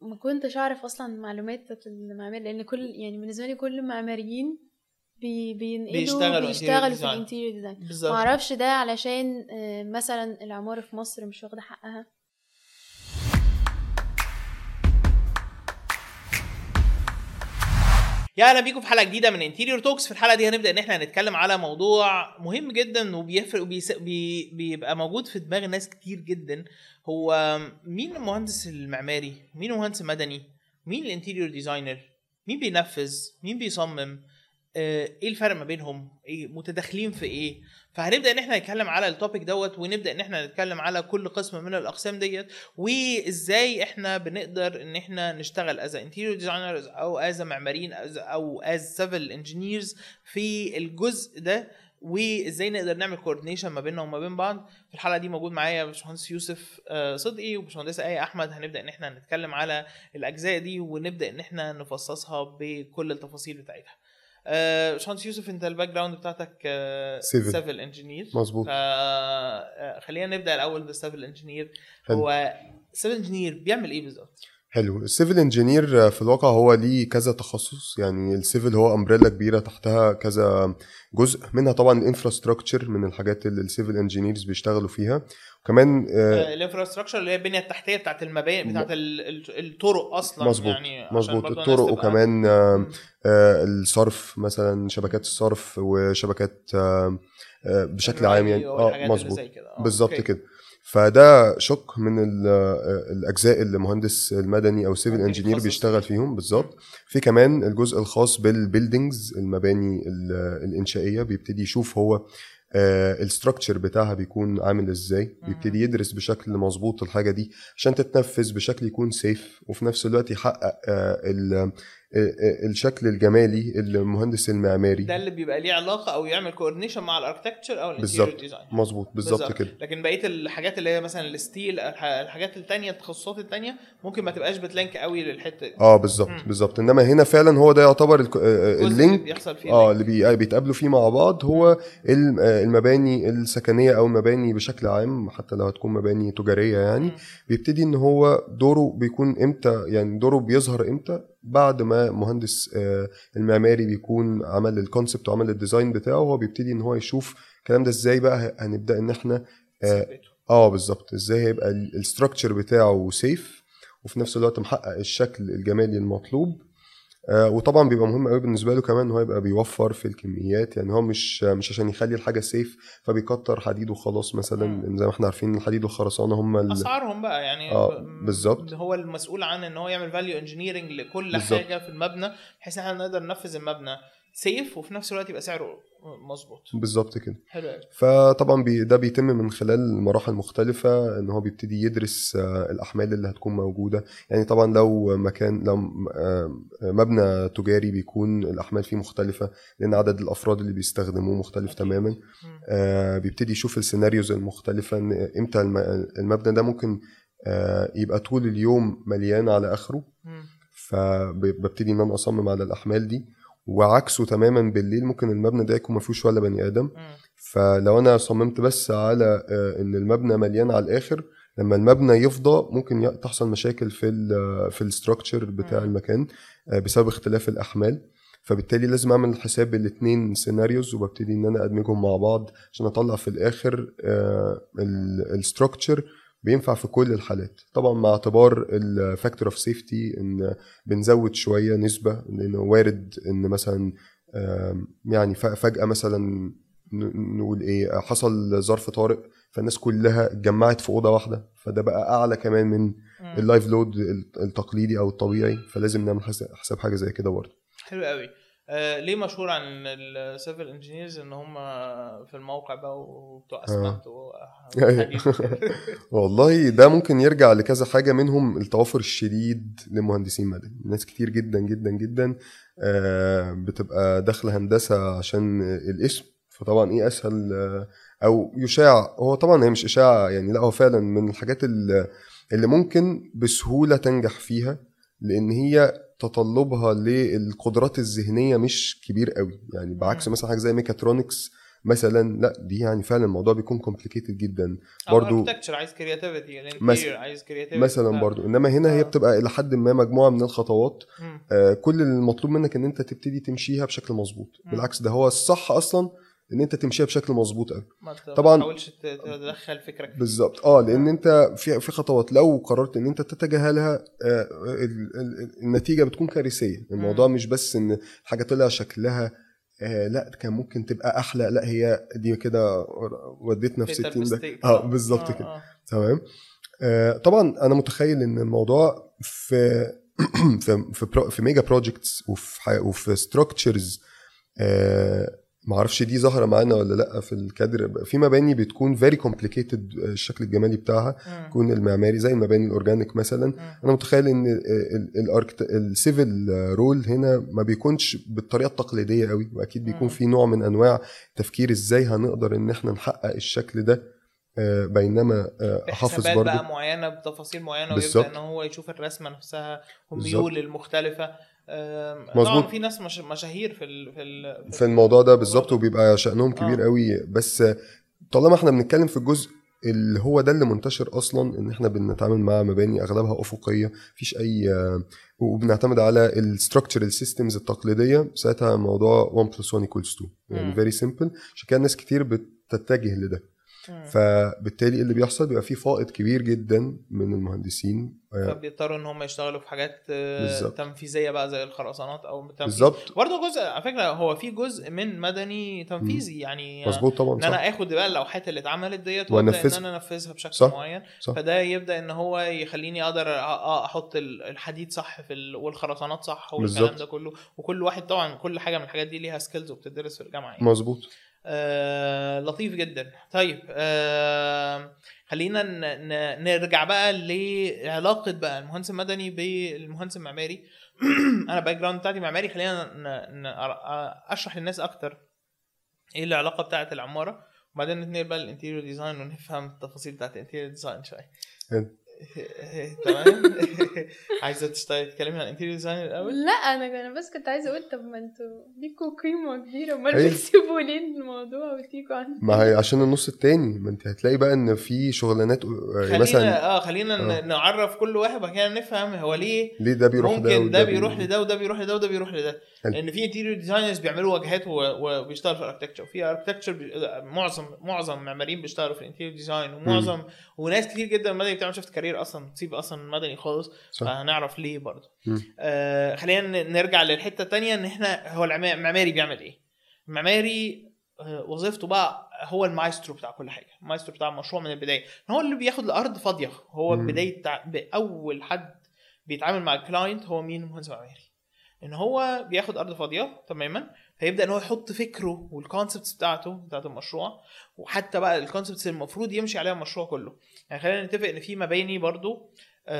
ما كنتش اعرف اصلا معلومات بتاعت المعماري لان كل يعني بالنسبه لي كل المعماريين بي بينقلوا بيشتغلوا بيشتغلوا interior في design. الانتيريور ديزاين بالظبط معرفش ده علشان آه، مثلا العمارة في مصر مش واخدة حقها يا اهلا بيكم في حلقه جديده من انتيريور توكس في الحلقه دي هنبدا ان احنا هنتكلم على موضوع مهم جدا وبيفرق وبيس... بي... بيبقى موجود في دماغ ناس كتير جدا هو مين المهندس المعماري مين المهندس المدني مين الانتيريور ديزاينر مين بينفذ مين بيصمم آه، ايه الفرق ما بينهم ايه متداخلين في ايه فهنبدا ان احنا نتكلم على التوبيك دوت ونبدا ان احنا نتكلم على كل قسم من الاقسام ديت وازاي احنا بنقدر ان احنا نشتغل از انتيريور ديزاينرز او از معماريين أز- او از سيفل انجينيرز في الجزء ده وازاي نقدر نعمل كوردينيشن ما بيننا وما بين بعض في الحلقه دي موجود معايا باشمهندس يوسف آه، صدقي وباشمهندسه ايه احمد هنبدا ان احنا نتكلم على الاجزاء دي ونبدا ان احنا نفصصها بكل التفاصيل بتاعتها آه، باشمهندس يوسف انت الباك جراوند بتاعتك Civil. سيفل انجينير مظبوط خلينا نبدا الاول بالسيفل انجينير حلو. هو سيفل انجينير بيعمل ايه بالظبط؟ حلو السيفل انجينير في الواقع هو ليه كذا تخصص يعني السيفل هو امبريلا كبيره تحتها كذا جزء منها طبعا الانفراستراكشر من الحاجات اللي السيفل انجينيرز بيشتغلوا فيها وكمان آه، الانفراستراكشر اللي هي البنيه التحتيه بتاعت المباني بتاعت ال- ال- الطرق اصلا مظبوط يعني عشان مظبوط برضو الناس الطرق تبقى- وكمان آه، مم. آه، الصرف مثلا شبكات الصرف وشبكات آه، آه، بشكل عام يعني الري والحاجات اه اللي مظبوط زي كده. آه، بالظبط أوكي. كده فده شق من ال- آه، الاجزاء اللي المهندس المدني او السيفل ممكن انجينير يتخصص بيشتغل فيه. فيهم بالظبط في كمان الجزء الخاص بالبيلدينجز المباني ال- الانشائيه بيبتدي يشوف هو الستراكشر بتاعها بيكون عامل ازاي مم. بيبتدي يدرس بشكل مظبوط الحاجه دي عشان تتنفذ بشكل يكون سيف وفي نفس الوقت يحقق آه، ال- آه، آه، الشكل الجمالي المهندس المعماري ده اللي بيبقى ليه علاقه او يعمل كوردينيشن مع الاركتكتشر او الانتيريور بالظبط ديزاين مظبوط بالظبط كده لكن بقيه الحاجات اللي هي مثلا الستيل الح- الحاجات التانية التخصصات التانية ممكن ما تبقاش بتلينك قوي للحته دي اه بالظبط مم. بالظبط انما هنا فعلا هو ده يعتبر الك- آه، الجزء اللي اللينك بيحصل فيه اه link. اللي بي- بيتقابلوا فيه مع بعض هو الم- آه، المباني السكنيه او المباني بشكل عام حتى لو هتكون مباني تجاريه يعني مم. بيبتدي ان هو دوره بيكون امتى يعني دوره بيظهر امتى بعد ما مهندس آه، المعماري بيكون عمل الكونسبت وعمل الديزاين بتاعه هو بيبتدي ان هو يشوف الكلام ده ازاي بقى هنبدا ان احنا اه, ثبته. آه بالظبط ازاي هيبقى الستراكشر بتاعه سيف وفي نفس الوقت محقق الشكل الجمالي المطلوب آه وطبعا بيبقى مهم قوي بالنسبه له كمان ان هو يبقى بيوفر في الكميات يعني هو مش مش عشان يخلي الحاجه سيف فبيكتر حديد وخلاص مثلا مم. زي ما احنا عارفين الحديد والخرسانه هم ال... اسعارهم بقى يعني آه، ب- بالظبط. هو المسؤول عن ان هو يعمل فاليو انجينيرنج لكل بالظبط. حاجه في المبنى بحيث ان احنا نقدر ننفذ المبنى سيف وفي نفس الوقت يبقى سعره مظبوط بالظبط كده حلو قوي فطبعا بي ده بيتم من خلال مراحل مختلفة ان هو بيبتدي يدرس آه، الاحمال اللي هتكون موجودة يعني طبعا لو مكان لو م- آه، مبنى تجاري بيكون الاحمال فيه مختلفة لان عدد الافراد اللي بيستخدموه مختلف أكيد. تماما مم. آه، بيبتدي يشوف السيناريوز المختلفة ان امتى الم- المبنى ده ممكن آه، يبقى طول اليوم مليان على اخره مم. فببتدي ان انا اصمم على الاحمال دي وعكسه تماما بالليل ممكن المبنى ده يكون ما فيهوش ولا بني ادم مم. فلو انا صممت بس على آه، ان المبنى مليان على الاخر لما المبنى يفضى ممكن ي- تحصل مشاكل في ال في الاستراكشر بتاع مم. المكان آه، بسبب اختلاف الاحمال فبالتالي لازم اعمل حساب الاثنين سيناريوز وببتدي ان انا ادمجهم مع بعض عشان اطلع في الاخر الاستراكشر بينفع في كل الحالات طبعا مع اعتبار الفاكتور اوف سيفتي ان بنزود شويه نسبه لانه وارد ان مثلا آم، يعني ف- فجاه مثلا ن- نقول ايه حصل ظرف طارئ فالناس كلها اتجمعت في اوضه واحده فده بقى اعلى كمان من مم. اللايف لود التقليدي او الطبيعي فلازم نعمل حس- حساب حاجه زي كده برضه حلو قوي آه ليه مشهور عن السيفل انجينيرز ان هم في الموقع بقى وبتوع اسمنت وحديد والله ده ممكن يرجع لكذا حاجه منهم التوافر الشديد لمهندسين مدني ناس كتير جدا جدا جدا آه، بتبقى داخله هندسه عشان الاسم فطبعا ايه اسهل آه، او يشاع هو طبعا هي مش اشاعه يعني لا هو فعلا من الحاجات اللي اللي ممكن بسهوله تنجح فيها لان هي تطلبها للقدرات الذهنيه مش كبير قوي يعني بعكس مم. مثلا حاجه زي ميكاترونكس مثلا لا دي يعني فعلا الموضوع بيكون كومبليكيتد جدا برضو برضو- الاركتكتشر عايز كرياتيفيتي مثلا- الانتيريور عايز كرياتيفيتي مثلا برضو انما هنا هي آه. بتبقى الى حد ما مجموعه من الخطوات آه، كل المطلوب منك ان انت تبتدي تمشيها بشكل مظبوط مم. بالعكس ده هو الصح اصلا ان انت تمشيها بشكل مظبوط قوي طبعا طبعاً- ما تحاولش ت- تدخل فكرك فيه. بالظبط اه لان انت في في خطوات لو قررت ان انت تتجاهلها آه، ال- ال- النتيجه بتكون كارثيه الموضوع مم. مش بس ان حاجه طلع شكلها آه لا كان ممكن تبقى احلى لا هي دي كده وديتنا في Fatal 60 ده mistake. اه بالظبط آه، كده آه. تمام آه طبعا انا متخيل ان الموضوع في في في, برو في ميجا بروجكتس وفي ح- وفي ستراكشرز آه ما اعرفش دي ظاهره معانا ولا لا في الكادر في مباني بتكون فيري كومبليكيتد الشكل الجمالي بتاعها مم. يكون المعماري زي المباني الاورجانيك مثلا مم. انا متخيل ان السيفل رول هنا ما بيكونش بالطريقه التقليديه قوي واكيد بيكون مم. في نوع من انواع تفكير ازاي هنقدر ان احنا نحقق الشكل ده آه، بينما آه، احافظ بحسابات برضه بقى معينه بتفاصيل معينه بالظبط. ويبدا ان هو يشوف الرسمه نفسها بالظبط. والميول المختلفه آم، مظبوط. طبعا في ناس مش مشاهير في ال في ال في الموضوع ده بالظبط ده. وبيبقى شأنهم كبير آه. قوي بس طالما احنا بنتكلم في الجزء اللي هو ده اللي منتشر اصلا ان احنا بنتعامل مع مباني اغلبها افقيه مفيش اي وبنعتمد على الستراكشرال سيستمز التقليديه ساعتها موضوع 1 بلس 1 ايكوالز 2 يعني مم. فيري سيمبل عشان كده ناس كتير بتتجه لده مم. فبالتالي اللي بيحصل بيبقى فيه فائض كبير جدا من المهندسين آه، فبيضطروا ان هم يشتغلوا في حاجات آه، بالظبط. تنفيذيه بقى زي الخرسانات او تنفيذ بالظبط برضه جزء على فكره هو في جزء من مدني تنفيذي يعني مظبوط طبعا ان صح انا اخد بقى اللوحات اللي اتعملت ديت وابدا ان وأنفذها. انا انفذها بشكل صح. معين صح. فده يبدا ان هو يخليني اقدر أ- أ- احط ال- الحديد صح في ال... والخرسانات صح والكلام بالظبط. ده كله وكل واحد طبعا كل حاجه من الحاجات دي ليها سكيلز وبتدرس في الجامعه يعني. مظبوط آه لطيف جدا طيب آه خلينا ن- ن- نرجع بقى لعلاقه بقى المهندس المدني بالمهندس المعماري انا باك جراوند بتاعتي معماري خلينا ن- ن- أ- اشرح للناس اكتر ايه العلاقه بتاعه العماره وبعدين نتنقل بقى للانتيريور ديزاين ونفهم التفاصيل بتاعه الانتيريور ديزاين شويه حلو. تمام عايزه تشتغلي تتكلمي عن الانتيريور ديزاين الاول لا انا انا بس كنت عايزه اقول طب ما انتوا ليكوا قيمه كبيره امال أيوة. بتسيبوا ليه الموضوع وتيجوا عن ما هي عشان النص التاني ما انت هتلاقي بقى ان في شغلانات آه، خلينا مثلا اه خلينا آه. ن- نعرف كل واحد وبعد كده نفهم هو ليه ليه ده بيروح ده ممكن وده ده بي- بيروح لده وده بيروح لده وده بيروح لده حلو. لان في انتيريور ديزاينرز بيعملوا واجهات و- وبيشتغلوا في الاركتكتشر وفي اركتكتشر معظم معظم المعماريين بيشتغلوا في الانتيريور ديزاين ومعظم وناس كتير جدا مدني بتعمل شفت كارير اصلا تسيب اصلا مدني خالص صح. فهنعرف ليه برضه مم. آه خلينا ن- نرجع للحته الثانيه ان احنا هو العما- المعماري بيعمل ايه؟ المعماري آه، وظيفته بقى هو المايسترو بتاع كل حاجه المايسترو بتاع المشروع من البدايه هو اللي بياخد الارض فاضيه هو مم. بدايه تع... اول حد بيتعامل مع الكلاينت هو مين المهندس المعماري ان هو بياخد ارض فاضيه تماما فيبدا ان هو يحط فكره والكونسبتس بتاعته بتاعت المشروع وحتى بقى الكونسبتس المفروض يمشي عليها المشروع كله يعني خلينا نتفق ان في مباني برضو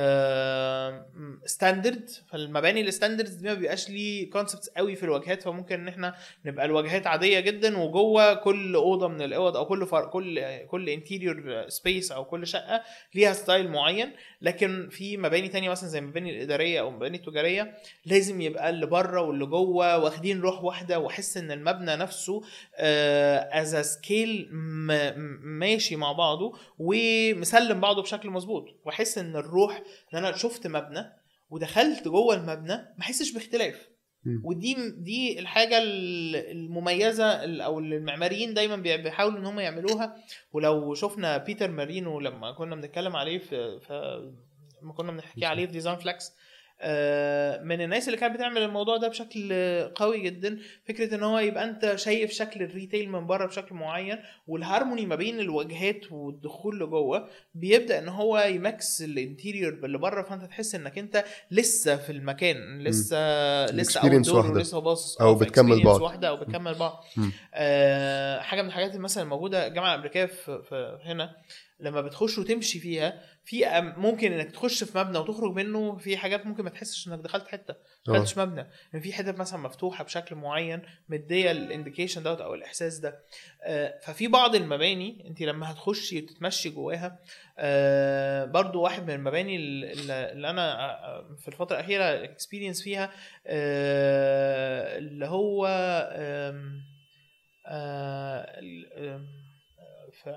ستاندرد فالمباني الستاندردز دي ما بيبقاش ليه كونسبتس قوي في الواجهات فممكن ان احنا نبقى الواجهات عاديه جدا وجوه كل اوضه من الاوض او كل فر... كل كل انتيريور سبيس او كل شقه ليها ستايل معين لكن في مباني تانية مثلا زي المباني الاداريه او المباني التجاريه لازم يبقى اللي بره واللي جوه واخدين روح واحده واحس ان المبنى نفسه از سكيل ماشي مع بعضه ومسلم بعضه بشكل مظبوط واحس ان الروح ان انا شفت مبنى ودخلت جوه المبنى ما احسش باختلاف مم. ودي دي الحاجه ال- المميزه ال- او اللي المعماريين دايما بي- بيحاولوا ان هم يعملوها ولو شفنا بيتر مارينو لما كنا بنتكلم عليه في, في لما كنا بنحكي عليه في ديزاين فلاكس آه، من الناس اللي كانت بتعمل الموضوع ده بشكل قوي جدا فكره ان هو يبقى انت شايف شكل الريتيل من بره بشكل معين والهارموني ما بين الواجهات والدخول لجوه بيبدا ان هو يمكس الانتيريور باللي بره فانت تحس انك انت لسه في المكان لسه لسه Experience outdoor واحدة. ولسه باصص أو آه، في بتكمل experience بعض. واحده او بتكمل بعض مم. آه حاجه من الحاجات اللي مثلا موجوده الجامعه الامريكيه في, في هنا لما بتخش وتمشي فيها في أم- ممكن انك تخش في مبنى وتخرج منه في حاجات ممكن ما تحسش انك دخلت حته ما آه. دخلتش مبنى يعني في حتت مثلا مفتوحه بشكل معين مديه الانديكيشن دوت او الاحساس ده آه، ففي بعض المباني انت لما هتخشي وتتمشي جواها آه، برضو واحد من المباني اللي اللي انا آه، في الفتره الاخيره اكسبيرينس فيها آه، اللي هو آم، آه، ال- آم، آه، ف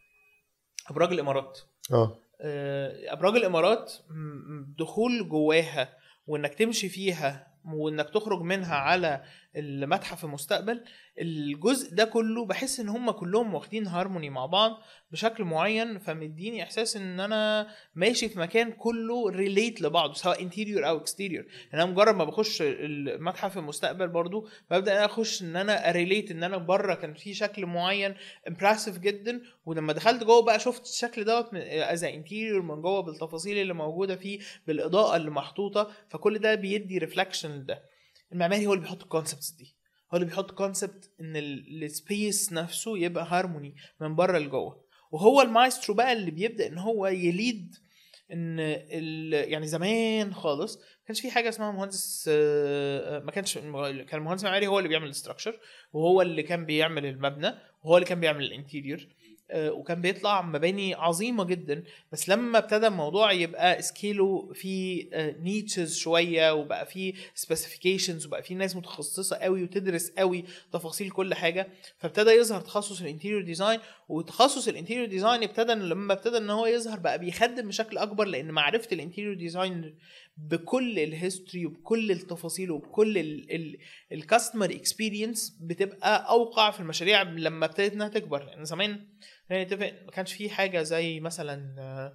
ابراج الامارات اه آه، ابراج الامارات م- م- دخول جواها وانك تمشي فيها وانك تخرج منها على المتحف المستقبل الجزء ده كله بحس ان هم كلهم واخدين هارموني مع بعض بشكل معين فمديني احساس ان انا ماشي في مكان كله ريليت لبعضه سواء انتيريور او اكستيريور انا مجرد ما بخش المتحف المستقبل برضو ببدا انا اخش ان انا اريليت ان انا بره كان في شكل معين امبرسيف جدا ولما دخلت جوه بقى شفت الشكل دوت از انتيريور من جوه بالتفاصيل اللي موجوده فيه بالاضاءه اللي محطوطه فكل ده بيدي ريفلكشن لده المعماري هو اللي بيحط الكونسبتس دي هو اللي بيحط كونسبت ان السبيس نفسه يبقى هارموني من بره لجوه وهو المايسترو بقى اللي بيبدا ان هو يليد ان ال... يعني زمان خالص ما كانش في حاجه اسمها مهندس آه، ما كانش كان المهندس المعماري هو اللي بيعمل الاستراكشر وهو اللي كان بيعمل المبنى وهو اللي كان بيعمل الانتيريور آه، وكان بيطلع مباني عظيمه جدا بس لما ابتدى الموضوع يبقى سكيله في نيتشز شويه وبقى في سبيسيفيكيشنز وبقى في ناس متخصصه قوي وتدرس قوي تفاصيل كل حاجه فابتدى يظهر تخصص الانتيريور ديزاين وتخصص الانتيريور ديزاين ابتدى لما ابتدى ان هو يظهر بقى بيخدم بشكل اكبر لان معرفه الانتيريور ديزاين بكل الهيستوري وبكل التفاصيل وبكل الكاستمر اكسبيرينس بتبقى اوقع في المشاريع لما ابتدت انها تكبر لان زمان خلينا نتفق ما كانش في حاجه زي مثلا آه،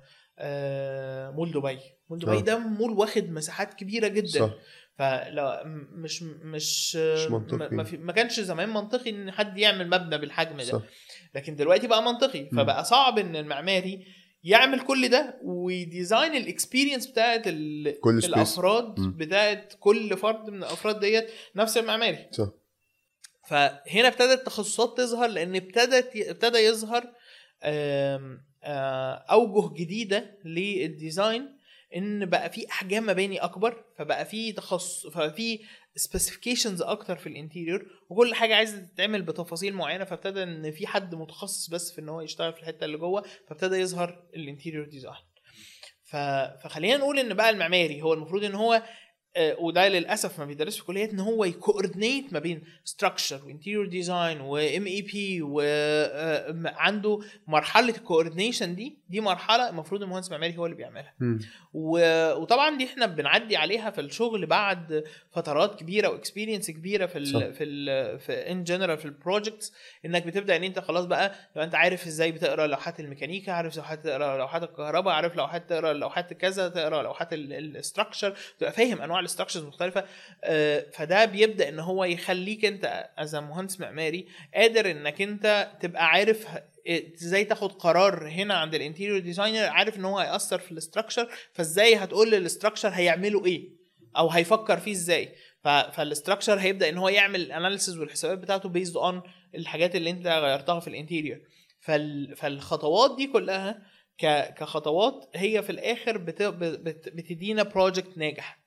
آه، مول دبي مول دبي آه. ده مول واخد مساحات كبيره جدا صح فلا م- مش مش مش ما, منطقي. ما, في ما كانش زمان منطقي ان حد يعمل مبنى بالحجم ده صح لكن دلوقتي بقى منطقي مم. فبقى صعب ان المعماري يعمل كل ده ويديزاين الاكسبيرينس بتاعت ال- كل space. الافراد مم. بتاعت كل فرد من الافراد ديت نفس المعماري صح فهنا ابتدت التخصصات تظهر لان ابتدت ابتدى يظهر آم، آه، اوجه جديده للديزاين ان بقى في احجام مباني اكبر فبقى في تخصص فبقى في سبيسيفيكيشنز اكتر في الانتيريور وكل حاجه عايزه تتعمل بتفاصيل معينه فابتدى ان في حد متخصص بس في ان هو يشتغل في الحته اللي جوه فابتدى يظهر الانتيريور ديزاين ف... فخلينا نقول ان بقى المعماري هو المفروض ان هو آه، وده للاسف ما بيدرسش في الكليات ان هو يكوردينيت ما بين ستراكشر وانتيريور ديزاين وام اي بي وعنده مرحله الكوردينيشن دي دي مرحله المفروض المهندس المعماري هو اللي بيعملها مم. و- وطبعا دي احنا بنعدي عليها في الشغل بعد فترات كبيره واكسبيرينس كبيره في صح. ال في ال في ان جنرال في البروجكتس انك بتبدا ان انت خلاص بقى تبقى انت عارف ازاي بتقرا لوحات الميكانيكا عارف لوحات تقرا لوحات الكهرباء عارف لوحات تقرا لوحات كذا تقرا لوحات الاستراكشر تبقى فاهم انواع الاستراكشرز مختلفه آه، فده بيبدا ان هو يخليك انت از مهندس معماري قادر انك انت تبقى عارف ه- ازاي تاخد قرار هنا عند الانتيريور ديزاينر عارف ان هو هيأثر في الاستراكشر فازاي هتقول للاستراكشر هيعملوا ايه او هيفكر فيه ازاي ف- فالاستراكشر هيبدا ان هو يعمل الاناليسز والحسابات بتاعته بيزد اون الحاجات اللي انت غيرتها في الانتيريور فال... فالخطوات دي كلها ك... كخطوات هي في الاخر بت... بت... بتدينا بروجكت ناجح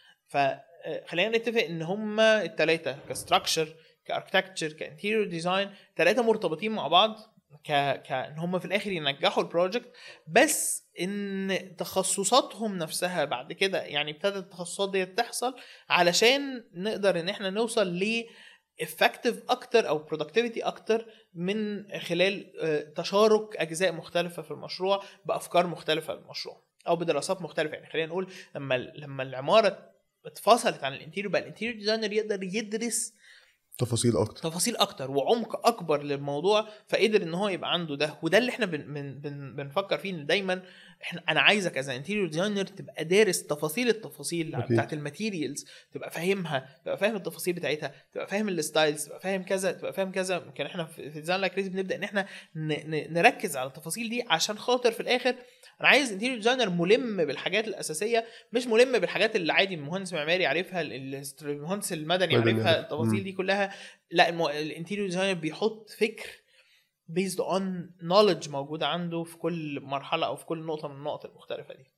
فخلينا نتفق ان هما الثلاثه كستراكشر كاركتكتشر كانتيريور ديزاين ثلاثه مرتبطين مع بعض ك كان هم في الاخر ينجحوا البروجكت بس ان تخصصاتهم نفسها بعد كده يعني ابتدت التخصصات دي تحصل علشان نقدر ان احنا نوصل ل effective اكتر او productivity اكتر من خلال آه، تشارك اجزاء مختلفه في المشروع بافكار مختلفه للمشروع او بدراسات مختلفه يعني خلينا نقول لما لما العماره اتفصلت عن الانتيريور بقى الانتيريور ديزاينر يقدر يدرس تفاصيل اكتر تفاصيل اكتر وعمق اكبر للموضوع فقدر ان هو يبقى عنده ده وده اللي احنا بن بن بن بنفكر فيه ان دايما احنا انا عايزك از انتيريور ديزاينر تبقى دارس تفاصيل التفاصيل أكيد. بتاعت الماتيريالز تبقى فاهمها تبقى فاهم التفاصيل بتاعتها تبقى فاهم الستايلز تبقى فاهم كذا تبقى فاهم كذا يمكن احنا في في ديزاين لايك كريزي بنبدا ان احنا ن- ن- نركز على التفاصيل دي عشان خاطر في الاخر انا عايز انتيريور ديزاينر ملم بالحاجات الاساسيه مش ملم بالحاجات اللي عادي المهندس المعماري عارفها ال- المهندس المدني مدني عارفها عارف. التفاصيل مم. دي كلها لا المو... الانتيريور ديزاينر بيحط فكر based on knowledge موجوده عنده في كل مرحله او في كل نقطه من النقط المختلفه دي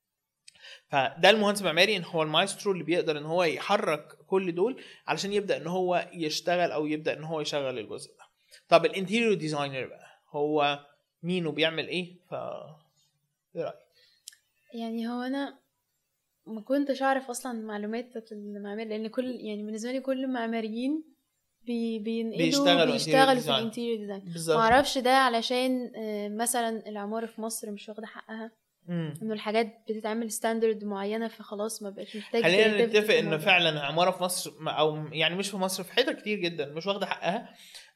فده المهندس المعماري ان هو المايسترو اللي بيقدر ان هو يحرك كل دول علشان يبدا ان هو يشتغل او يبدا ان هو يشغل الجزء ده طب الانتيريور ديزاينر بقى هو مين وبيعمل ايه ف ايه رايك يعني هو انا ما كنتش اعرف اصلا معلومات بتاعت المعماري لان كل يعني بالنسبه لي كل المعماريين بي بينقلوا بيشتغلوا بيشتغلوا interior في design. الانتيريور ديزاين بالظبط معرفش ده علشان آه، مثلا العمارة في مصر مش واخدة حقها مم. انه الحاجات بتتعمل ستاندرد معينة فخلاص ما بقاش محتاج خلينا creativity في نتفق ان الموضوع. فعلا عماره في مصر او يعني مش في مصر في حتت كتير جدا مش واخده حقها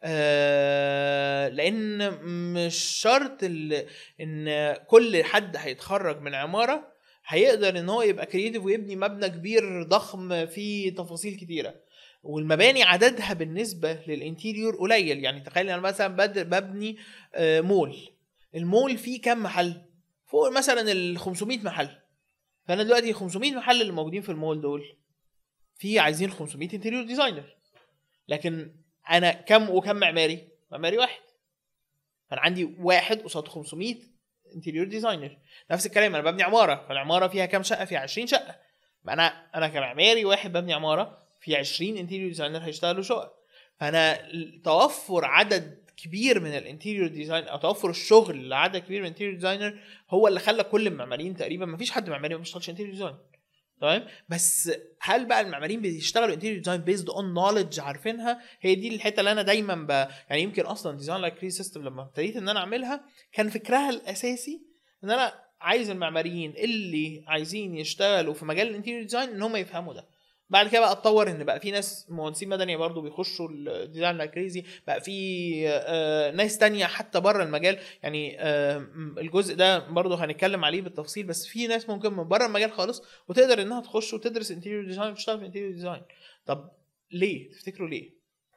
آه لان مش شرط ال- ان كل حد هيتخرج من عماره هيقدر ان هو يبقى كرييتيف ويبني مبنى كبير ضخم فيه تفاصيل كتيره والمباني عددها بالنسبه للانتيريور قليل يعني تخيل انا مثلا بد- ببني آه، مول المول فيه كام محل فوق مثلا ال 500 محل فانا دلوقتي 500 محل اللي موجودين في المول دول في عايزين 500 انتريور ديزاينر لكن انا كم وكم معماري معماري واحد فانا عندي واحد قصاد 500 انتريور ديزاينر نفس الكلام انا ببني عماره فالعماره فيها كام شقه فيها 20 شقه ما انا انا كمعماري واحد ببني عماره في 20 انتريور ديزاينر هيشتغلوا شقق فانا توفر عدد كبير من الانتيريور ديزاين او توفر الشغل لعدد كبير من الانتيريور ديزاينر هو اللي خلى كل المعماريين تقريبا ما فيش حد معماري ما بيشتغلش انتيريور ديزاين تمام بس هل بقى المعماريين بيشتغلوا انتيريور ديزاين بيزد اون نولج عارفينها هي دي الحته اللي انا دايما ب... يعني يمكن اصلا ديزاين لايك كري سيستم لما ابتديت ان انا اعملها كان فكرها الاساسي ان انا عايز المعماريين اللي عايزين يشتغلوا في مجال الانتيريور ديزاين ان هم يفهموا ده بعد كده بقى اتطور ان بقى في ناس مهندسين مدني برضو بيخشوا الديزاين لايك كريزي بقى في آه، ناس تانية حتى بره المجال يعني آه، م- الجزء ده برضو هنتكلم عليه بالتفصيل بس في ناس ممكن من بره المجال خالص وتقدر انها تخش وتدرس انتيريور ديزاين وتشتغل في انتيريور ديزاين طب ليه تفتكروا ليه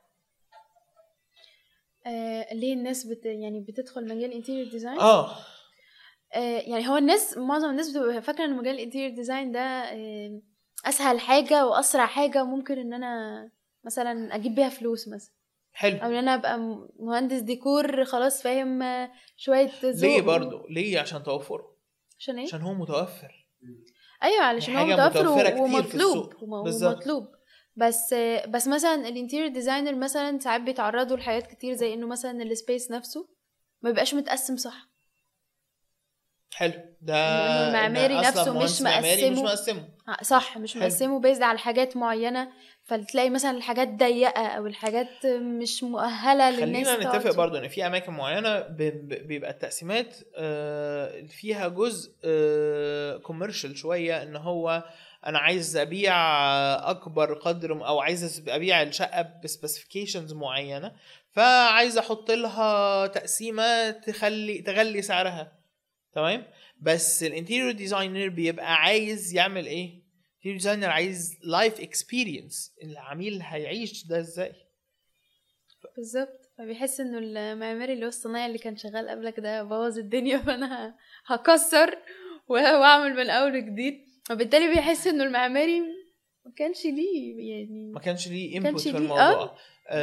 آه ليه الناس بت يعني بتدخل مجال انتيريور ديزاين اه آه يعني هو الناس معظم الناس بتبقى فاكره ان مجال الانتيريور ديزاين ده آه اسهل حاجه واسرع حاجه وممكن ان انا مثلا اجيب بيها فلوس مثلا حلو او ان انا ابقى م- مهندس ديكور خلاص فاهم آه، شويه ذوق ليه برضو ليه عشان توفره عشان ايه عشان هو متوفر ايوه علشان هو حاجة متوفر متوفرة و- كتير في ومطلوب السوق. وم- بالظبط. ومطلوب بس بس مثلا الانتيريور ديزاينر مثلا ساعات بيتعرضوا لحاجات كتير زي انه مثلا السبيس نفسه ما بيبقاش متقسم صح حلو ده إنه المعماري إن أصلاً نفسه مش مهندس معماري مش مقسمه. مقسمه آه، صح مش حلو. مقسمه بيزد على حاجات معينه فتلاقي مثلا الحاجات ضيقه او الحاجات مش مؤهله للناس خلينا تقعد نتفق فيها. برضو ان في اماكن معينه ب- ب- بيبقى التقسيمات آه، فيها جزء كوميرشال شويه ان هو انا عايز ابيع اكبر قدر م- او عايز ابيع الشقه بسبيسيفيكيشنز معينه فعايز احط لها تقسيمه تخلي تغلي سعرها تمام بس الانتيريور ديزاينر بيبقى عايز يعمل ايه الانتيريور ديزاينر عايز لايف اكسبيرينس العميل هيعيش ده ازاي بالظبط فبيحس انه المعماري اللي هو الصنايعي اللي كان شغال قبلك ده بوظ الدنيا فانا ه- هكسر و- واعمل من اول وجديد وبالتالي بيحس انه المعماري ما كانش ليه يعني ما كانش ليه كانش انبوت في ليه- الموضوع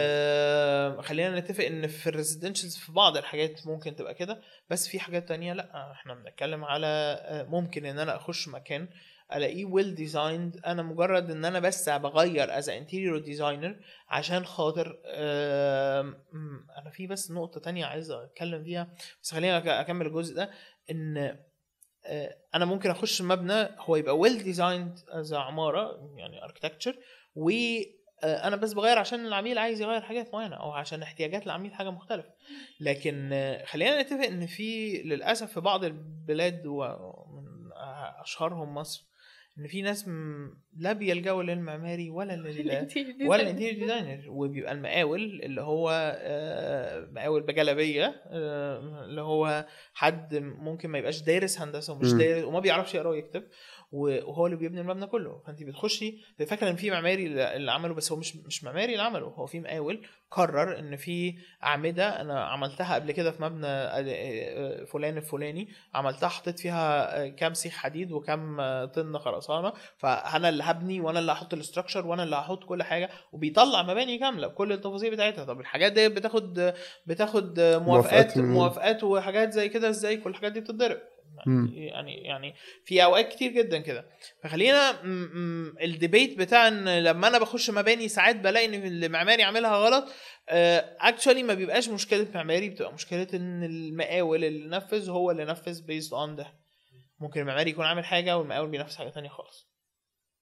آه خلينا نتفق ان في الريزيدنشالز في بعض الحاجات ممكن تبقى كده بس في حاجات تانية لا احنا بنتكلم على آه، ممكن ان انا اخش مكان الاقيه ويل ديزايند انا مجرد ان انا بس بغير از انتيريور ديزاينر عشان خاطر آه انا في بس نقطة تانية عايز اتكلم فيها بس خلينا أك- اكمل الجزء ده ان آه، انا ممكن اخش مبنى هو يبقى ويل ديزايند از عماره يعني اركتكتشر و آه، انا بس بغير عشان العميل عايز يغير حاجات معينه او عشان احتياجات العميل حاجه مختلفه لكن آه، خلينا نتفق ان في للاسف في بعض البلاد ومن اشهرهم مصر ان في ناس م- لا بيلجأوا للمعماري ولا لل ولا الانتيريور ديزاينر وبيبقى المقاول اللي هو آه، مقاول بجلبيه آه، اللي هو حد ممكن ما يبقاش دارس هندسه ومش مم. دارس وما بيعرفش يقرا ويكتب وهو اللي بيبني المبنى كله فانت بتخشي فاكره ان في معماري اللي عمله بس هو مش مش معماري اللي عمله هو في مقاول قرر ان في اعمده انا عملتها قبل كده في مبنى آه، آه، فلان الفلاني عملتها حطيت فيها آه، كام سيخ حديد وكام آه، طن خرسانه فانا اللي هبني وانا اللي هحط الاستراكشر وانا اللي هحط كل حاجه وبيطلع مباني كامله بكل التفاصيل بتاعتها طب الحاجات دي بتاخد بتاخد موافقات موافقات من مين؟ موافقات وحاجات زي كده ازاي كل الحاجات دي بتتضرب مم. يعني يعني في اوقات كتير جدا كده فخلينا م- م- الديبيت بتاع ان لما انا بخش مباني ساعات بلاقي ان المعماري عاملها غلط اكشولي ما بيبقاش مشكله معماري بتبقى مشكله ان المقاول اللي نفذ هو اللي نفذ بيزد اون ده ممكن المعماري يكون عامل حاجه والمقاول بينفذ حاجه تانية خالص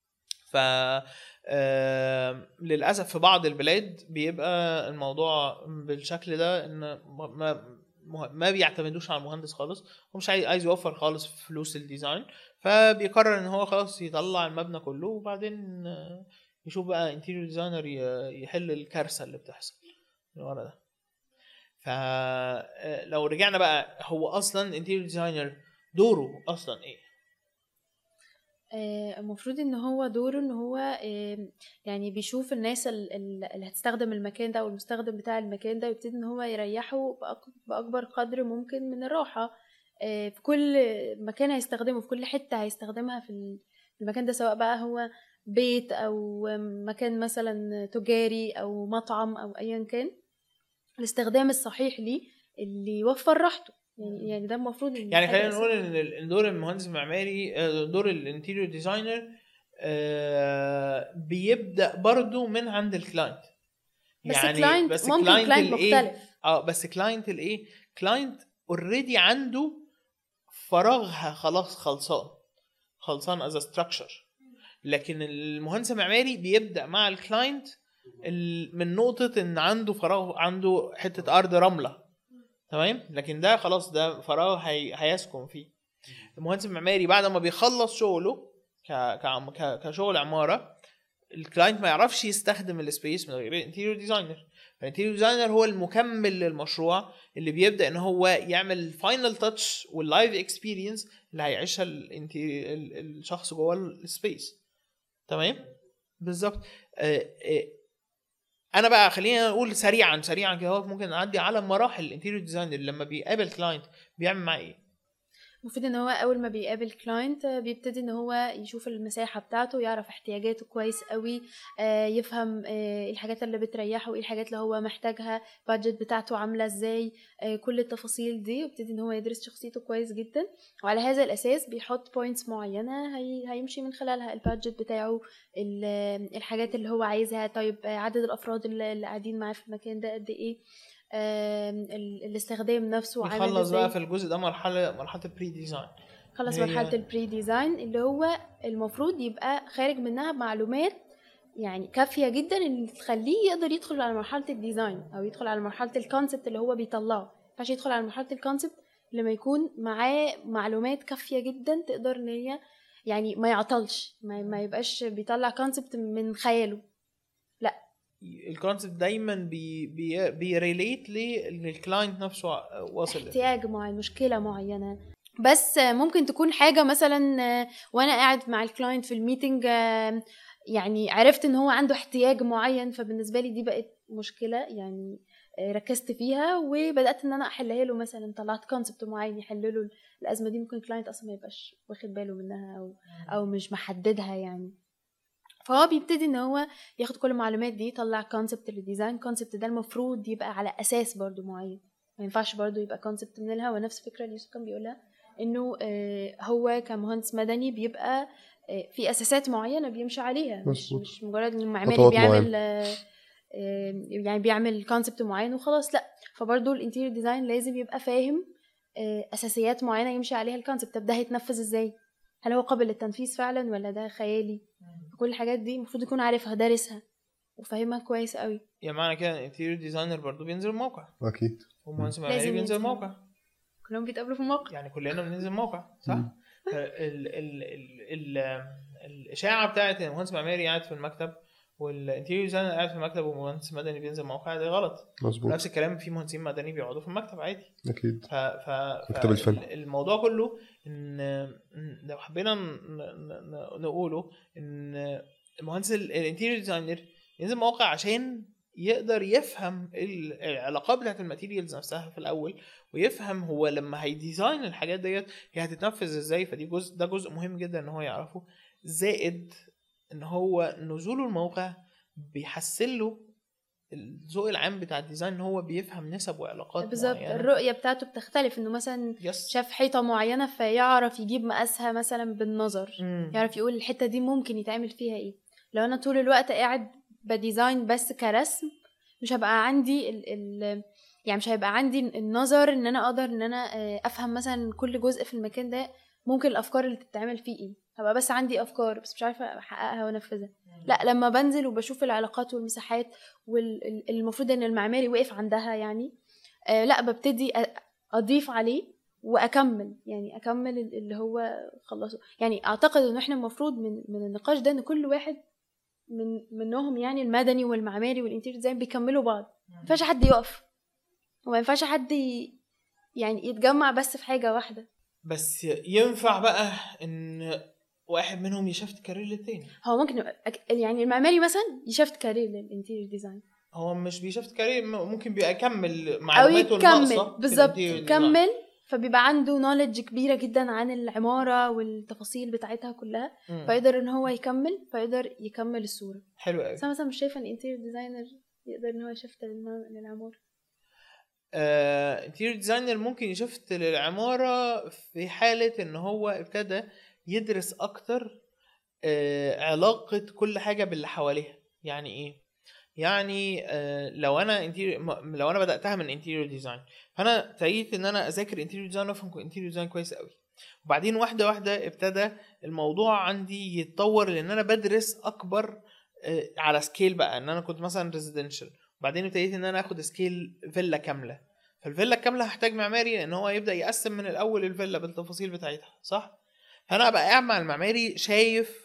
ف آه، للاسف في بعض البلاد بيبقى الموضوع بالشكل ده ان ما ما- ما بيعتمدوش على المهندس خالص هو مش عايز عايز يوفر خالص فلوس الديزاين فبيقرر ان هو خلاص يطلع المبنى كله وبعدين آه، يشوف بقى انتيريور ديزاينر يحل الكارثه اللي بتحصل من ورا ده فلو رجعنا بقى هو اصلا انتيريور ديزاينر دوره اصلا ايه آه، المفروض ان هو دوره ان هو آه، يعني بيشوف الناس ال- ال- اللي هتستخدم المكان ده او المستخدم بتاع المكان ده ويبتدي ان هو يريحه بأك- باكبر قدر ممكن من الراحه آه، في كل مكان هيستخدمه في كل حته هيستخدمها في ال- في المكان ده سواء بقى هو بيت او مكان مثلا تجاري او مطعم او ايا كان الاستخدام الصحيح ليه اللي يوفر راحته يعني يعني ده المفروض إن يعني حاجة خلينا نقول أساسية. ان ال- إن دور المهندس المعماري آه، دور الانتيريور ديزاينر بيبدا برضو من عند الكلاينت بس كلاينت ممكن كلاينت مختلف اه بس كلاينت الايه كلاينت اوريدي عنده فراغها خلاص خلصان خلصان از ستراكشر لكن المهندس المعماري بيبدا مع الكلاينت ال- من نقطه ان عنده فراغ عنده حته ارض رمله تمام لكن ده خلاص ده فراغ هي... هيسكن فيه المهندس المعماري بعد ما بيخلص شغله ك... كعم... ك... كشغل عماره الكلاينت ما يعرفش يستخدم السبيس من غير الانتيريور ديزاينر الانتيريور ديزاينر هو المكمل للمشروع اللي بيبدا ان هو يعمل فاينل تاتش واللايف اكسبيرينس اللي هيعيشها الانتي... ال- الشخص جوه السبيس تمام بالظبط آه، آه، انا بقى خلينا نقول سريعا سريعا كده هو ممكن نعدي على مراحل الانتيريور ديزاينر لما بيقابل كلاينت بيعمل معاه ايه المفروض ان هو اول ما بيقابل كلاينت بيبتدي ان هو يشوف المساحه بتاعته يعرف احتياجاته كويس قوي آه، يفهم آه، إيه الحاجات اللي بتريحه ايه الحاجات اللي هو محتاجها البادجت بتاعته عامله ازاي آه، كل التفاصيل دي ويبتدي ان هو يدرس شخصيته كويس جدا وعلى هذا الاساس بيحط بوينتس معينه هي هيمشي من خلالها البادجت بتاعه ال- الحاجات اللي هو عايزها طيب آه، عدد الافراد اللي اللي قاعدين معاه في المكان ده قد ايه آم، ال- الاستخدام نفسه عامل نخلص ازاي بقى في الجزء ده مرحله مرحله البري ديزاين خلص هي- مرحله البري ديزاين اللي هو المفروض يبقى خارج منها معلومات يعني كافيه جدا ان تخليه يقدر يدخل على مرحله الديزاين او يدخل على مرحله الكونسبت اللي هو بيطلعه ما ينفعش يدخل على مرحله الكونسبت لما يكون معاه معلومات كافيه جدا تقدر ان هي يعني ما يعطلش ما, ما يبقاش بيطلع كونسبت من خياله الكونسيبت دايما بي بي بيريليت للكلاينت نفسه واصل لإيه. احتياج معين مشكله معينه بس ممكن تكون حاجه مثلا وانا قاعد مع الكلاينت في الميتنج يعني عرفت ان هو عنده احتياج معين فبالنسبه لي دي بقت مشكله يعني ركزت فيها وبدات ان انا احلها له مثلا طلعت كونسبت معين يحل له الازمه دي ممكن الكلاينت اصلا ما يبقاش واخد باله منها او او مش محددها يعني فهو بيبتدي ان هو ياخد كل المعلومات دي يطلع كونسبت للديزاين كونسبت ده المفروض يبقى على اساس برضو معين ما ينفعش برضو يبقى كونسبت من الهوا نفس الفكره اللي يوسف كان بيقولها انه آه، هو كمهندس مدني بيبقى آه، في اساسات معينه بيمشي عليها مش مظبوط. مش مجرد ان المعماري خطوات بيعمل آه، آه، يعني بيعمل كونسبت معين وخلاص لا فبرضو الانتيريور ديزاين لازم يبقى فاهم آه، اساسيات معينه يمشي عليها الكونسبت طب ده هيتنفذ ازاي هل هو قابل للتنفيذ فعلا ولا ده خيالي كل الحاجات دي المفروض يكون عارفها دارسها وفاهمها كويس قوي يعني معنى كده الانتيريور ديزاينر برضه بينزل الموقع اكيد والمهندس المعماري لازم بينزل ينزل. الموقع كلهم بيتقابلوا في الموقع يعني كلنا بننزل موقع صح؟ مم. ال ال ال ال الاشاعه بتاعت ان المهندس المعماري قاعد في المكتب والانتيريور ديزاينر قاعد في المكتب والمهندس المدني بينزل موقع ده غلط مظبوط نفس الكلام في مهندسين مدني بيقعدوا في المكتب عادي اكيد ف ف مكتب الفن. ال- الموضوع كله ان إن لو حبينا ن- ن- ن- نقوله ان المهندس الانتيريور ديزاينر ينزل موقع عشان يقدر يفهم ال- العلاقات بتاعت الماتيريالز نفسها في الاول ويفهم هو لما هيديزاين الحاجات ديت هي هتتنفذ ازاي فدي جزء ده جزء مهم جدا ان هو يعرفه زائد ان هو نزوله الموقع بيحسن له الذوق العام بتاع الديزاين ان هو بيفهم نسب وعلاقات بالظبط معينة. الرؤيه بتاعته بتختلف انه مثلا يس شاف حيطه معينه فيعرف يجيب مقاسها مثلا بالنظر مم. يعرف يقول الحته دي ممكن يتعمل فيها ايه لو انا طول الوقت قاعد بديزاين بس كرسم مش هبقى عندي ال ال يعني مش هيبقى عندي النظر ان انا اقدر ان انا آه، افهم مثلا كل جزء في المكان ده ممكن الافكار اللي تتعمل فيه ايه هبقى بس عندي افكار بس مش عارفه احققها وانفذها لا لما بنزل وبشوف العلاقات والمساحات والمفروض ان المعماري وقف عندها يعني آه لا ببتدي أ- اضيف عليه واكمل يعني اكمل اللي هو خلصه يعني اعتقد ان احنا المفروض من من النقاش ده ان كل واحد من منهم يعني المدني والمعماري والانتيريور ديزاين بيكملوا بعض ما ينفعش حد يقف وما ينفعش حد ي- يعني يتجمع بس في حاجه واحده بس ينفع بقى ان واحد منهم يشفت كارير للتاني هو ممكن يبقى- أك- يعني المعماري مثلا يشفت كارير للانتيريور ديزاين هو مش بيشفت كارير م- ممكن بيبقى يكمل او معلوماته الناقصه يكمل في بالظبط الانتيريور يكمل فبيبقى عنده نولج كبيره جدا عن العماره والتفاصيل بتاعتها كلها ديزاين. مم. فيقدر ان هو يكمل فيقدر يكمل الصوره حلو قوي بس انا مثلا مش شايفه ان الانتيريور ديزاينر يقدر ان هو يشفت للم- للعماره انتيريور ديزاينر ممكن يشفت للعمارة في حالة ان هو ابتدى يدرس اكتر آه، علاقة كل حاجة باللي حواليها يعني ايه يعني آه، لو انا interior- م- لو انا بداتها من انتيريور ديزاين فانا ابتديت ان انا اذاكر انتيريور ديزاين وافهم انتيريور ديزاين كويس قوي وبعدين واحده واحده ابتدى الموضوع عندي يتطور لان انا بدرس اكبر آه، على سكيل بقى ان انا كنت مثلا ريزيدنشال وبعدين ابتديت ان انا اخد سكيل فيلا كامله فالفيلا الكامله هحتاج معماري لان هو يبدا يقسم من الاول الفيلا بالتفاصيل بتاعتها صح فانا ابقى قاعد مع المعماري شايف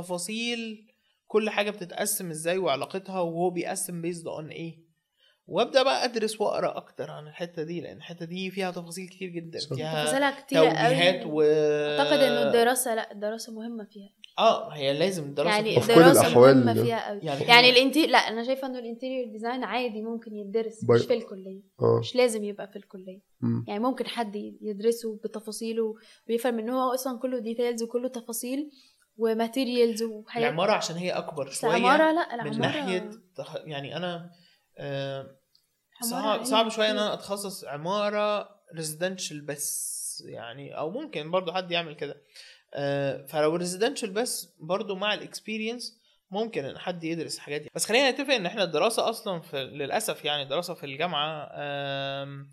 تفاصيل كل حاجه بتتقسم ازاي وعلاقتها وهو بيقسم بيزد اون ايه وابدا بقى ادرس واقرا اكتر عن الحته دي لان الحته دي فيها تفاصيل كتير جدا صح. فيها تفاصيلها كتير توجيهات قوي و اعتقد انه الدراسه لا الدراسه مهمه فيها اه هي لازم الدراسه يعني تبقى- كل الدراسه الأحوال- مهمه فيها قوي يعني يعني الانتي لا انا شايفه انه الانتيريور ديزاين عادي ممكن يدرس باي- مش في الكليه اه مش لازم يبقى في الكليه مم. يعني ممكن حد يدرسه بتفاصيله ويفهم ان هو اصلا كله ديتيلز وكله تفاصيل وماتيريالز وحاجات العماره عشان هي اكبر بس شويه العماره لا العماره من ناحيه تخ... يعني انا آه عمارة صعب علم صعب شويه ان كتير. انا اتخصص عماره ريزيدنشال بس يعني او ممكن برضو حد يعمل كده آه فلو ريزيدنشال بس برضو مع الاكسبيرينس ممكن ان حد يدرس الحاجات دي بس خلينا نتفق ان احنا الدراسه اصلا في للاسف يعني الدراسه في الجامعه آم،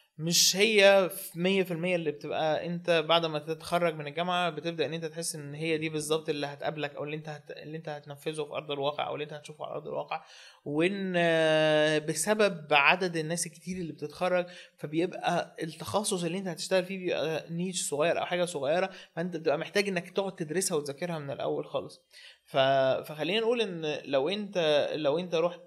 مش هي في 100% اللي بتبقى انت بعد ما تتخرج من الجامعه بتبدا ان انت تحس ان هي دي بالظبط اللي هتقابلك او اللي انت هت... اللي انت هتنفذه في ارض الواقع او اللي انت هتشوفه على ارض الواقع وان آه، بسبب عدد الناس الكتير اللي بتتخرج فبيبقى التخصص اللي انت هتشتغل فيه بيبقى نيش صغير او حاجه صغيره فانت بتبقى محتاج انك تقعد تدرسها وتذاكرها من الاول خالص ف... فخلينا نقول ان لو انت لو انت رحت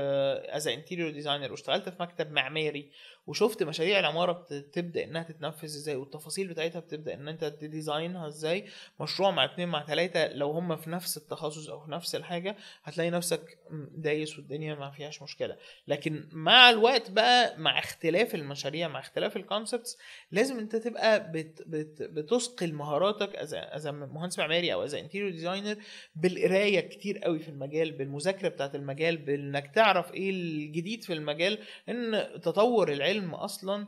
از انتيريور ديزاينر واشتغلت في مكتب معماري وشفت مشاريع العماره بتبدا انها تتنفذ ازاي والتفاصيل بتاعتها بتبدا ان انت تديزاينها ازاي مشروع مع اتنين مع تلاته لو هم في نفس التخصص او في نفس الحاجه هتلاقي نفسك دايس والدنيا ما فيهاش مشكله لكن مع الوقت بقى مع اختلاف المشاريع مع اختلاف الكونسبتس لازم انت تبقى بت بت بتثقل مهاراتك از مهندس معماري او از انتيريور ديزاينر بالقرايه كتير قوي في المجال بالمذاكره بتاعت المجال بانك تعرف ايه الجديد في المجال ان تطور العلم اصلا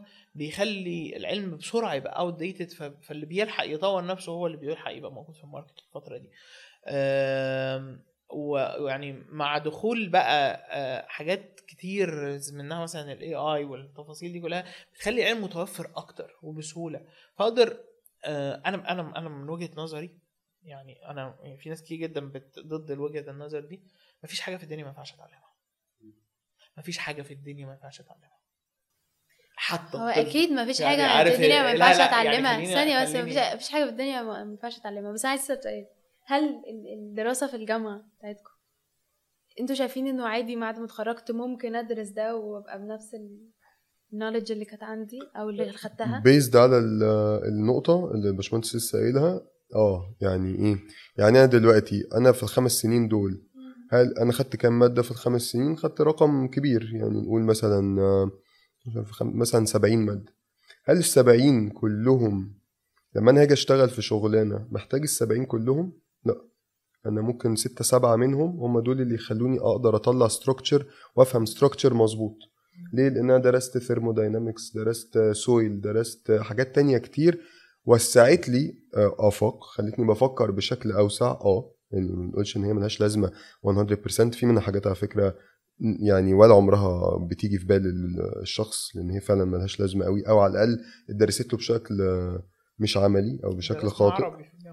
بيخلي العلم بسرعه يبقى اوت ديتد فاللي بيلحق يطور نفسه هو اللي بيلحق يبقى موجود في الماركت الفتره دي آم، ويعني مع دخول بقى آه، حاجات كتير منها مثلا الاي اي والتفاصيل دي كلها بتخلي العلم متوفر اكتر وبسهوله فاقدر آه، انا انا انا من وجهه نظري يعني انا يعني في ناس كتير جدا بت- ضد وجهه النظر دي مفيش حاجه في الدنيا ما ينفعش اتعلمها مفيش حاجه في الدنيا ما ينفعش اتعلمها حتى هو الطب. اكيد ما فيش يعني حاجه عارف في الدنيا ما لا- ينفعش لا، يعني اتعلمها خليني- ثانيه بس خليني- مفيش مفيش حاجه في الدنيا ما ما ينفعش اتعلمها بس عايز اسال سؤال هل ال- الدراسه في الجامعه بتاعتكم انتوا شايفين انه عادي بعد ما اتخرجت ممكن ادرس ده وابقى بنفس النولج اللي كانت عندي او اللي خدتها بيزد على ال- النقطة اللي الباشمهندس لسه قايلها اه يعني ايه يعني انا دلوقتي انا في الخمس سنين دول هل انا خدت كام مادة في الخمس سنين خدت رقم كبير يعني نقول مثلا آه، في خم- مثلا 70 مادة هل السبعين كلهم لما انا هاجي اشتغل في شغلانة محتاج السبعين كلهم لا انا ممكن ستة سبعة منهم هم دول اللي يخلوني اقدر اطلع ستراكشر وافهم ستراكشر مظبوط ليه لان انا درست ثيرموداينامكس درست سويل درست حاجات تانية كتير وسعت لي آه، افاق خلتني بفكر بشكل اوسع اه يعني ما نقولش ان هي ملهاش لازمه 100% في منها حاجات على فكره يعني ولا عمرها بتيجي في بال ال- الشخص لان هي فعلا ملهاش لازمه قوي او على الاقل اتدرست له بشكل آه، مش عملي او بشكل درسنا خاطئ عربي في الجامعة.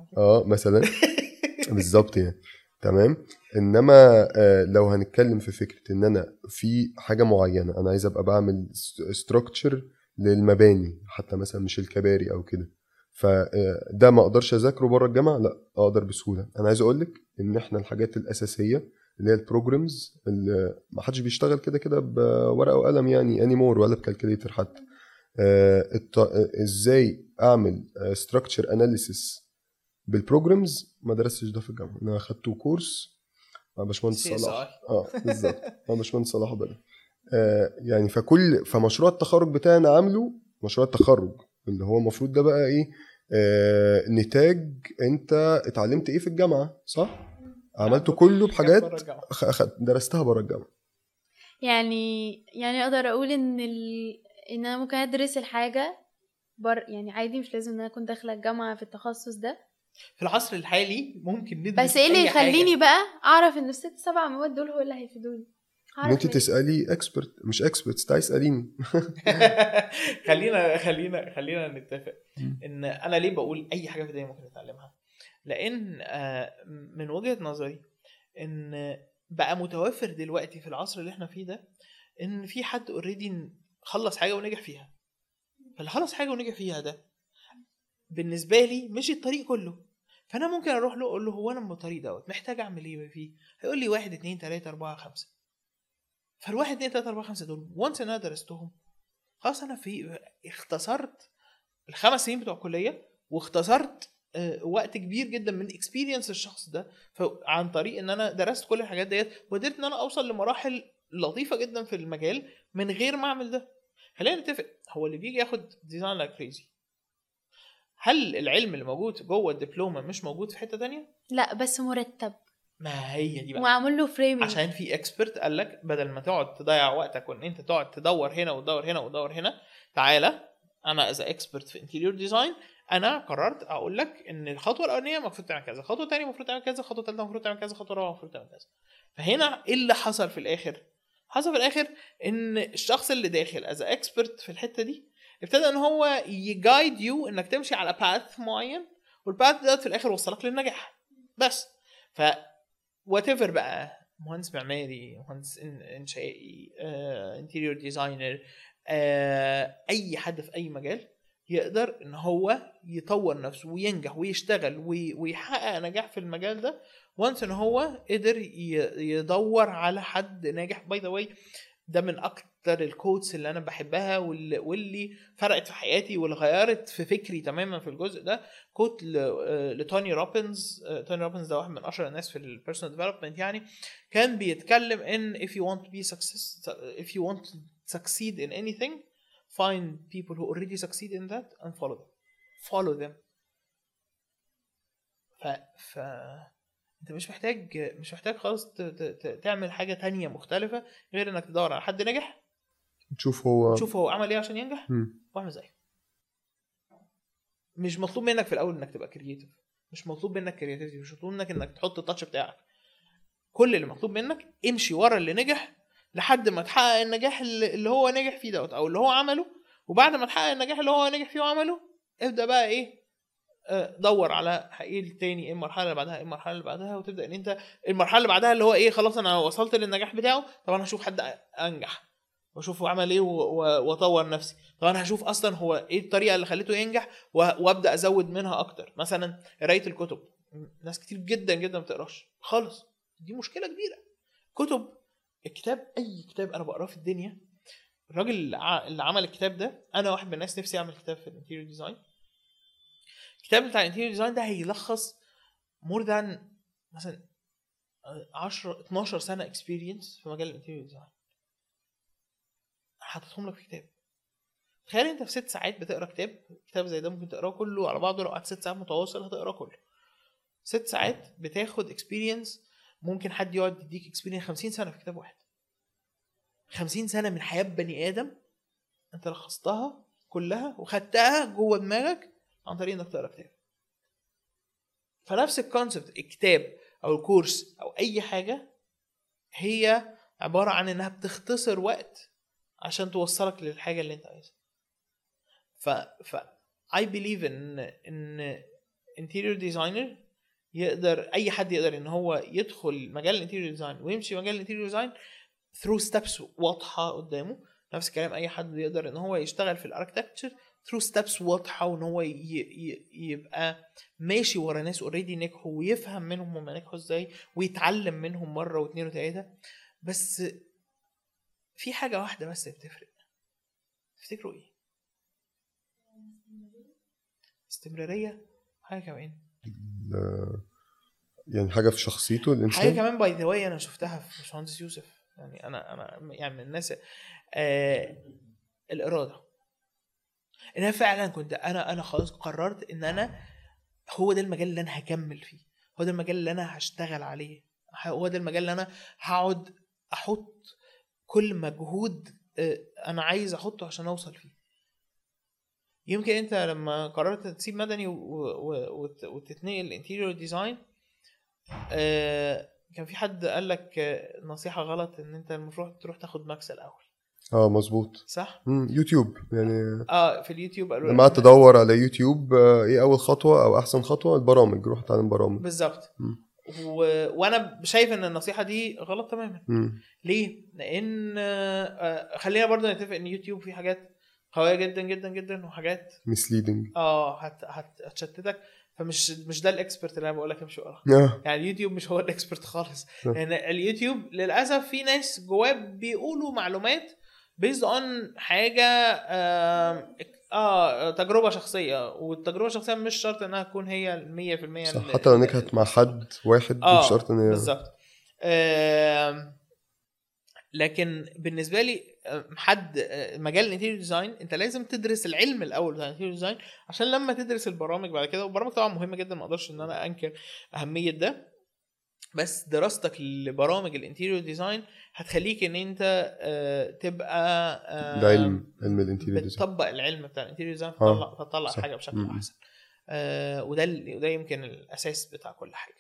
كده. اه مثلا بالظبط يعني تمام انما آه، لو هنتكلم في فكره ان انا في حاجه معينه انا عايز ابقى بعمل ستراكشر للمباني حتى مثلا مش الكباري او كده فده ما اقدرش اذاكره بره الجامعه لا اقدر بسهوله انا عايز اقول لك ان احنا الحاجات الاساسيه اللي هي البروجرامز اللي ما حدش بيشتغل كده كده بورقه وقلم يعني انيمور ولا بكالكوليتر حتى آه، الط- آه، ازاي اعمل ستراكشر اناليسيس بالبروجرامز ما درستش ده في الجامعه انا اخدته كورس مع باشمهندس CSI. صلاح اه بالظبط مع باشمهندس صلاح بدر آه يعني فكل فمشروع التخرج بتاعي انا عامله مشروع التخرج اللي هو المفروض ده بقى ايه آه نتاج انت اتعلمت ايه في الجامعه صح عملته كله بره بحاجات الجامعة. أخ- أخد درستها بره الجامعه يعني يعني اقدر اقول ان ال... ان انا ممكن ادرس الحاجه بر يعني عادي مش لازم ان انا اكون داخله الجامعه في التخصص ده في العصر الحالي ممكن ندرس بس ايه اللي أي حاجة. يخليني بقى اعرف ان الست سبع مواد دول هو اللي هيفيدوني ان هعرف انت منين؟ تسالي اكسبرت مش اكسبرت تعالي اساليني خلينا خلينا خلينا نتفق مم. ان انا ليه بقول اي حاجه في الدنيا ممكن نتعلمها لان آه، من وجهه نظري ان بقى متوفر دلوقتي في العصر اللي احنا فيه ده ان في حد اوريدي خلص حاجه ونجح فيها فاللي خلص حاجه ونجح فيها ده بالنسبه لي مش الطريق كله فانا ممكن اروح له اقول له هو انا من الطريق دوت محتاج اعمل ايه فيه هيقول لي واحد اتنين تلاته اربعه خمسه فالواحد اتنين تلاته اربعه خمسه دول وانس انا درستهم خلاص انا في اختصرت الخمس سنين بتوع الكليه واختصرت آه، وقت كبير جدا من اكسبيرينس الشخص ده عن طريق ان انا درست كل الحاجات ديت وقدرت ان انا اوصل لمراحل لطيفه جدا في المجال من غير ما اعمل ده خلينا نتفق هو اللي بيجي ياخد ديزاين لايك كريزي هل العلم اللي موجود جوه الدبلومه مش موجود في حته تانية لا بس مرتب ما هي دي بقى ومعمول له فريمنج عشان في اكسبرت قال لك بدل ما تقعد تضيع وقتك وان انت تقعد تدور هنا وتدور هنا وتدور هنا تعالى انا از اكسبرت في انتيريور ديزاين انا قررت اقول لك ان الخطوه الاولانيه المفروض تعمل كذا الخطوه الثانيه المفروض تعمل كذا الخطوه الثالثه المفروض تعمل كذا الخطوه الرابعه المفروض تعمل كذا فهنا ايه اللي حصل في الاخر حصل في الاخر ان الشخص اللي داخل از اكسبرت في الحته دي ابتدى ان هو يجايد يو انك تمشي على باث معين والباث ده في الاخر وصلك للنجاح بس ف وات ايفر بقى مهندس معماري مهندس إن- انشائي انتيريور ديزاينر اي حد في اي مجال يقدر ان هو يطور نفسه وينجح ويشتغل وي- ويحقق نجاح في المجال ده وانس ان هو قدر ي- يدور على حد ناجح باي ذا واي ده من اكتر الكوتس اللي انا بحبها واللي, واللي فرقت في حياتي واللي غيرت في فكري تماما في الجزء ده كوت ل- آه، لتوني روبنز آه، توني روبنز ده واحد من اشهر الناس في البيرسونال ديفلوبمنت يعني كان بيتكلم ان if you want to be success if you want to succeed in anything find people who already succeed in that and follow them follow them ف ف انت مش محتاج مش محتاج خالص ت... ت... ت... تعمل حاجه تانية مختلفه غير انك تدور على حد نجح تشوف هو تشوف هو عمل ايه عشان ينجح مم. واعمل زيه مش مطلوب منك في الاول انك تبقى كرييتيف مش مطلوب منك كرياتيفيتي مش مطلوب منك انك تحط التاتش بتاعك كل اللي مطلوب منك امشي ورا اللي نجح لحد ما تحقق النجاح اللي اللي هو نجح فيه دوت او اللي هو عمله وبعد ما تحقق النجاح اللي هو نجح فيه وعمله ابدا بقى ايه آه، دور على ايه التاني ايه المرحله اللي بعدها ايه المرحله اللي بعدها وتبدا ان انت المرحله اللي بعدها اللي هو ايه خلاص انا وصلت للنجاح بتاعه طب انا هشوف حد انجح واشوف هو عمل ايه و- و- واطور نفسي طب انا هشوف اصلا هو ايه الطريقه اللي خليته ينجح و- وابدا ازود منها اكتر مثلا قرايه الكتب ناس كتير جدا جدا ما بتقراش خالص دي مشكله كبيره كتب الكتاب اي كتاب انا بقراه في الدنيا الراجل اللي ع- اللي عمل الكتاب ده انا واحد من الناس نفسي اعمل كتاب في الانتيريور ديزاين الكتاب بتاع الانتيريور ديزاين ده هيلخص مور ذان مثلا 10 12 سنه اكسبيرينس في مجال الانتيريور ديزاين حاططهم لك في كتاب تخيل انت في ست ساعات بتقرا كتاب كتاب زي ده ممكن تقراه كله على بعضه لو قعدت ست ساعات متواصل هتقراه كله ست ساعات بتاخد اكسبيرينس ممكن حد يقعد يديك اكسبيرينس 50 سنه في كتاب واحد 50 سنه من حياه بني ادم انت لخصتها كلها وخدتها جوه دماغك عن طريق انك تقرا كتاب فنفس الكونسبت الكتاب او الكورس او اي حاجه هي عباره عن انها بتختصر وقت عشان توصلك للحاجه اللي انت عايزها ف ف I believe ان ان انتيريور ديزاينر يقدر اي حد يقدر ان هو يدخل مجال الانتيريور ديزاين ويمشي مجال الانتيريور ديزاين ثرو ستيبس واضحه قدامه نفس الكلام اي حد يقدر ان هو يشتغل في الاركتكتشر ثرو ستيبس واضحه وان هو ي... ي... يبقى ماشي ورا ناس اوريدي نجحوا ويفهم منهم هم نجحوا ازاي ويتعلم منهم مره واثنين وثلاثه بس في حاجه واحده بس بتفرق تفتكروا ايه؟ استمراريه حاجه كمان آه، يعني حاجه في شخصيته حاجه الانسان كمان باي ذا واي انا شفتها في باشمهندس يوسف يعني انا انا يعني من الناس آه الاراده ان انا فعلا كنت انا انا خلاص قررت ان انا هو ده المجال اللي انا هكمل فيه هو ده المجال اللي انا هشتغل عليه هو ده المجال اللي انا هقعد احط كل مجهود آه، انا عايز احطه عشان اوصل فيه يمكن انت لما قررت تسيب مدني و- و- وت- وتتنقل انتيريور ديزاين كان في حد قال لك آه، نصيحه غلط ان انت المفروض تروح تاخد ماكس الاول اه مظبوط صح مم، يوتيوب يعني اه في اليوتيوب قالوا لما قعدت تدور على يوتيوب آه، ايه اول خطوه او احسن خطوه البرامج روح اتعلم برامج بالظبط مم. و... وانا شايف ان النصيحه دي غلط تماما مم. ليه لان آه، آه، خلينا برضو نتفق ان يوتيوب فيه حاجات قويه جدا جدا جدا وحاجات misleading اه هت... هت... هتشتتك فمش مش ده الاكسبرت اللي انا بقول لك امشي وراه آه، يعني اليوتيوب مش هو الاكسبرت خالص صح. يعني اليوتيوب للاسف في ناس جواه بيقولوا معلومات بيزد اون حاجه آم، اه تجربه شخصيه والتجربه الشخصيه مش شرط انها تكون هي ال 100% صح ال- حتى لو نجحت مع حد واحد آه، مش شرط ان هي بالظبط آم، لكن بالنسبه لي آم، حد آه، مجال الانتيريور ديزاين انت لازم تدرس العلم الاول بتاع الانتيريور ديزاين عشان لما تدرس البرامج بعد كده والبرامج طبعا مهمه جدا ما اقدرش ان انا انكر اهميه ده بس دراستك لبرامج الانتيريور ديزاين هتخليك ان انت آه، تبقى آه، ده علم علم الانتيريور ديزاين بتطبق العلم بتاع الانتيريور ديزاين آه، فتطلع تطلع صح. حاجه بشكل م- م. احسن آه وده ال- وده يمكن الاساس بتاع كل حاجه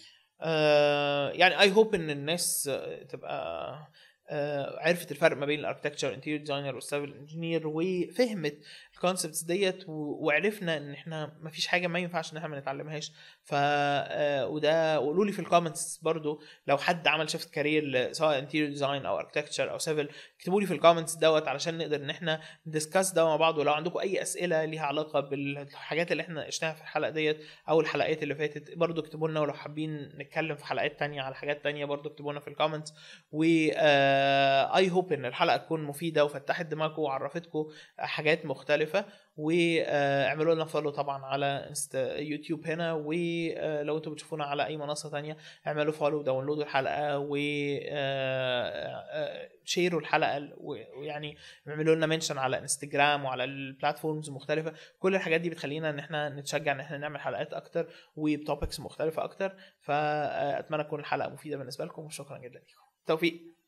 آه يعني اي هوب ان الناس آه، تبقى آه عرفت الفرق ما بين الاركتكتشر انتيريور ديزاينر والسيفل انجينير وفهمت الكونسبتس ديت و- وعرفنا ان احنا ما فيش حاجه ما ينفعش ان احنا ما نتعلمهاش ف آه، وده قولوا لي في الكومنتس برضو لو حد عمل شيفت كارير سواء انتيريور ديزاين او اركتكتشر او سيفل اكتبوا لي في الكومنتس دوت علشان نقدر ان احنا ندسكاس ده مع بعض ولو عندكم اي اسئله ليها علاقه بالحاجات اللي احنا ناقشناها في الحلقه ديت او الحلقات اللي فاتت برضو اكتبوا لنا ولو حابين نتكلم في حلقات تانية على حاجات تانية برضو اكتبوا لنا في الكومنتس و اي هوب ان الحلقه تكون مفيده وفتحت دماغكم وعرفتكم حاجات مختلفه واعملوا لنا فولو طبعا على انست يوتيوب هنا ولو انتم بتشوفونا على اي منصه تانية اعملوا فولو وداونلودوا الحلقه و شيروا الحلقه ويعني اعملوا لنا منشن على انستجرام وعلى البلاتفورمز المختلفه كل الحاجات دي بتخلينا ان احنا نتشجع ان احنا نعمل حلقات اكتر وبتوبكس مختلفه اكتر فاتمنى تكون الحلقه مفيده بالنسبه لكم وشكرا جدا لكم توفيق